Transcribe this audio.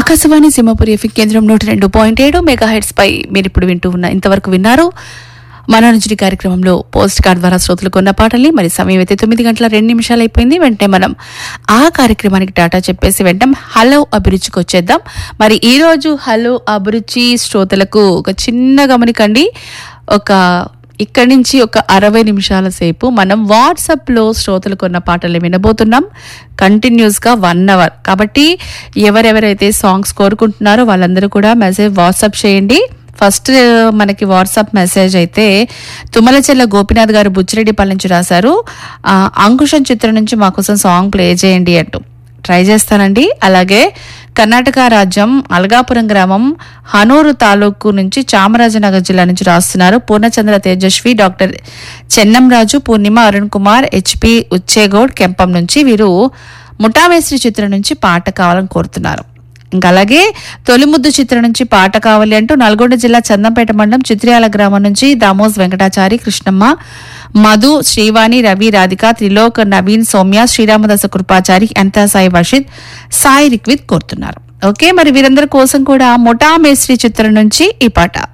Akashvani Simhapuri FM కేంద్రం నూట రెండు పాయింట్ ఏడు మెగా హెడ్స్ పై మీరు ఇప్పుడు వింటూ ఉన్న ఇంతవరకు విన్నారు మనోరంజని కార్యక్రమంలో పోస్ట్ కార్డ్ ద్వారా శ్రోతలు కొన్న పాటల్ని మరి సమయం అయితే తొమ్మిది గంటల రెండు నిమిషాలు అయిపోయింది వెంటనే మనం ఆ కార్యక్రమానికి టాటా చెప్పేసి వెంటనే హలో అభిరుచికి వచ్చేద్దాం మరి ఈ రోజు హలో అభిరుచి శ్రోతలకు ఒక చిన్న గమనికండి ఒక ఇక్కడి నుంచి ఒక అరవై నిమిషాల సేపు మనం వాట్సాప్లో శ్రోతలు కొన్న పాటలు వినబోతున్నాం కంటిన్యూస్గా వన్ అవర్ కాబట్టి ఎవరెవరైతే సాంగ్స్ కోరుకుంటున్నారో వాళ్ళందరూ కూడా మెసేజ్ వాట్సాప్ చేయండి ఫస్ట్ మనకి వాట్సాప్ మెసేజ్ అయితే తుమ్మలచెల్ల గోపినాథ్ గారు బుచ్చిరెడ్డిపల్లి నుంచి రాశారు ఆ, అంకుశం చిత్రం నుంచి మా కోసం సాంగ్ ప్లే చేయండి అంటూ ట్రై చేస్తానండి అలాగే కర్ణాటక రాజ్యం అల్గాపురం గ్రామం హనూరు తాలూకు నుంచి చామరాజనగర్ జిల్లా నుంచి రాస్తున్నారు పూర్ణచంద్ర తేజస్వి డాక్టర్ చెన్నంరాజు పూర్ణిమ అరుణ్ కుమార్ హెచ్పి ఉచ్చేగౌడ్ కెంపం నుంచి వీరు ముఠామేశ్వరి చిత్రం నుంచి పాట కావాలని కోరుతున్నారు ఇంకా అలాగే తొలి ముద్దు చిత్రం నుంచి పాట కావాలి అంటూ నల్గొండ జిల్లా చందంపేట మండలం చిత్రియాల గ్రామం నుంచి దామోస్ వెంకటాచారి కృష్ణమ్మ మధు శ్రీవాణి రవి రాధిక త్రిలోక్ నవీన్ సౌమ్య శ్రీరామదాస కృపాచారి అంతా సాయి వర్షిత్ సాయి రిక్విత్ కోరుతున్నారు ఓకే మరి వీరందరి కోసం కూడా మొటా మేస్త్రి చిత్రం నుంచి ఈ పాట